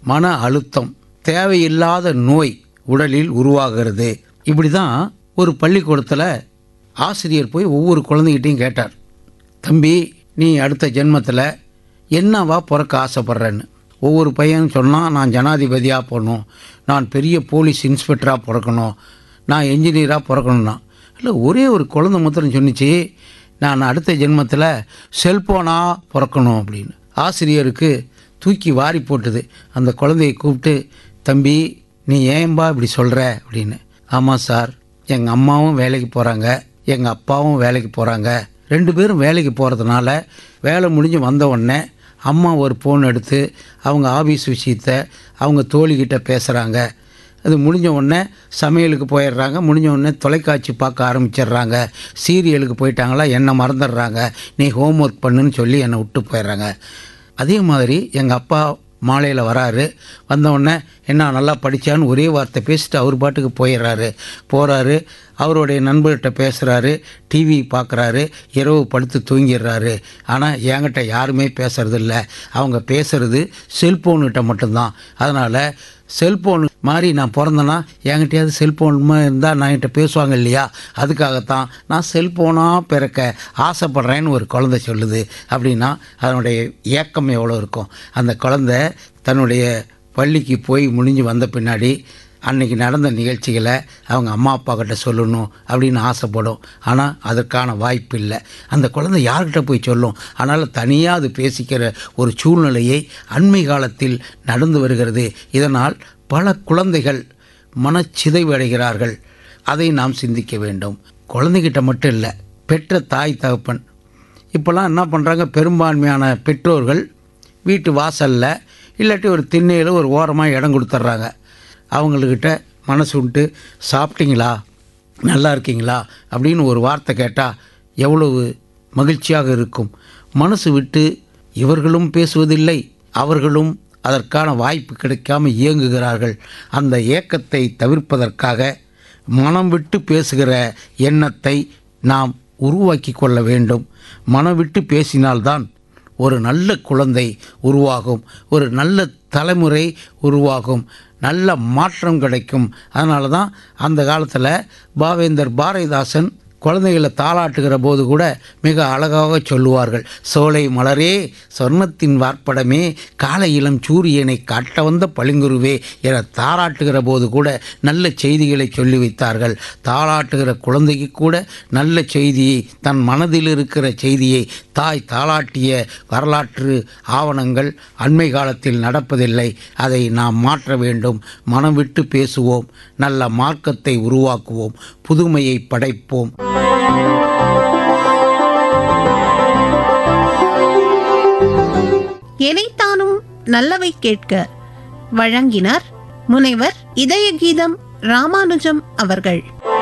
மன அழுத்தம் தேவையில்லாத நோய் உடலில் உருவாகிறது இப்படி தான் ஒரு பள்ளிக்கூடத்தில் ஆசிரியர் போய் ஒவ்வொரு குழந்தைகிட்டையும் கேட்டார் தம்பி நீ அடுத்த ஜென்மத்தில் என்னவா பிறக்க ஆசைப்பட்றேன்னு ஒவ்வொரு பையனும் சொன்னால் நான் ஜனாதிபதியாக போகணும் நான் பெரிய போலீஸ் இன்ஸ்பெக்டராக பிறக்கணும் நான் என்ஜினியராக பிறக்கணும்னா இல்லை ஒரே ஒரு குழந்தை மாத்திரம் சொன்னிச்சு நான் அடுத்த ஜென்மத்தில் செல்போனாக பிறக்கணும் அப்படின்னு ஆசிரியருக்கு தூக்கி வாரி போட்டுது அந்த குழந்தையை கூப்பிட்டு தம்பி நீ ஏன்பா இப்படி சொல்கிற அப்படின்னு ஆமாம் சார் எங்கள் அம்மாவும் வேலைக்கு போகிறாங்க எங்கள் அப்பாவும் வேலைக்கு போகிறாங்க ரெண்டு பேரும் வேலைக்கு போகிறதுனால வேலை முடிஞ்சு வந்த உடனே அம்மா ஒரு ஃபோன் எடுத்து அவங்க ஆஃபீஸ் விஷயத்த அவங்க தோழிக்கிட்ட பேசுகிறாங்க அது முடிஞ்ச உடனே சமையலுக்கு போயிடுறாங்க முடிஞ்ச உடனே தொலைக்காட்சி பார்க்க ஆரம்பிச்சிடுறாங்க சீரியலுக்கு போயிட்டாங்களா என்னை மறந்துடுறாங்க நீ ஹோம்ஒர்க் பண்ணுன்னு சொல்லி என்னை விட்டு போயிடுறாங்க அதே மாதிரி எங்கள் அப்பா மாலையில் வராரு வந்த உடனே என்ன நல்லா படித்தான்னு ஒரே வார்த்தை பேசிட்டு அவர் பாட்டுக்கு போயிடுறாரு போகிறாரு அவருடைய நண்பர்கிட்ட பேசுகிறாரு டிவி பார்க்குறாரு இரவு படுத்து தூங்கிடுறாரு ஆனால் என்கிட்ட யாருமே பேசுறதில்ல அவங்க பேசுறது செல்ஃபோனுகிட்ட மட்டும்தான் அதனால் செல்ஃபோன் மாதிரி நான் பிறந்தேன்னா என்கிட்டயாவது செல்ஃபோன் இருந்தால் நான் என்கிட்ட பேசுவாங்க இல்லையா அதுக்காகத்தான் நான் செல்ஃபோனாக பிறக்க ஆசைப்பட்றேன்னு ஒரு குழந்தை சொல்லுது அப்படின்னா அதனுடைய ஏக்கம் எவ்வளோ இருக்கும் அந்த குழந்தை தன்னுடைய பள்ளிக்கு போய் முடிஞ்சு வந்த பின்னாடி அன்னைக்கு நடந்த நிகழ்ச்சிகளை அவங்க அம்மா அப்பா கிட்ட சொல்லணும் அப்படின்னு ஆசைப்படும் ஆனால் அதற்கான வாய்ப்பு இல்லை அந்த குழந்தை யார்கிட்ட போய் சொல்லும் ஆனால் தனியாக அது பேசிக்கிற ஒரு சூழ்நிலையை அண்மை காலத்தில் நடந்து வருகிறது இதனால் பல குழந்தைகள் மனச்சிதைவு அடைகிறார்கள் அதை நாம் சிந்திக்க வேண்டும் குழந்தைகிட்ட மட்டும் இல்லை பெற்ற தாய் தகப்பன் இப்போல்லாம் என்ன பண்ணுறாங்க பெரும்பான்மையான பெற்றோர்கள் வீட்டு வாசலில் இல்லாட்டி ஒரு திண்ணையில் ஒரு ஓரமாக இடம் கொடுத்துட்றாங்க அவங்கக்கிட்ட மனசு விட்டு சாப்பிட்டீங்களா நல்லா இருக்கீங்களா அப்படின்னு ஒரு வார்த்தை கேட்டால் எவ்வளவு மகிழ்ச்சியாக இருக்கும் மனசு விட்டு இவர்களும் பேசுவதில்லை அவர்களும் அதற்கான வாய்ப்பு கிடைக்காம இயங்குகிறார்கள் அந்த ஏக்கத்தை தவிர்ப்பதற்காக மனம் விட்டு பேசுகிற எண்ணத்தை நாம் உருவாக்கி கொள்ள வேண்டும் மனம் விட்டு பேசினால்தான் ஒரு நல்ல குழந்தை உருவாகும் ஒரு நல்ல தலைமுறை உருவாகும் நல்ல மாற்றம் கிடைக்கும் அதனால தான் அந்த காலத்தில் பாவேந்தர் பாரதிதாசன் குழந்தைகளை தாளாட்டுகிற போது கூட மிக அழகாக சொல்லுவார்கள் சோலை மலரே சொர்ணத்தின் வார்ப்படமே காலை இளம் சூரியனை காட்ட வந்த பளிங்குருவே என தாளாட்டுகிற போது கூட நல்ல செய்திகளை சொல்லி வைத்தார்கள் தாளாட்டுகிற குழந்தைக்கு கூட நல்ல செய்தியை தன் மனதில் இருக்கிற செய்தியை தாய் தாளாட்டிய வரலாற்று ஆவணங்கள் அண்மை காலத்தில் நடப்பதில்லை அதை நாம் மாற்ற வேண்டும் மனம் விட்டு பேசுவோம் நல்ல மார்க்கத்தை உருவாக்குவோம் புதுமையை படைப்போம் எனைத்தானும் நல்லவை கேட்க வழங்கினார் முனைவர் இதய கீதம் ராமானுஜம் அவர்கள்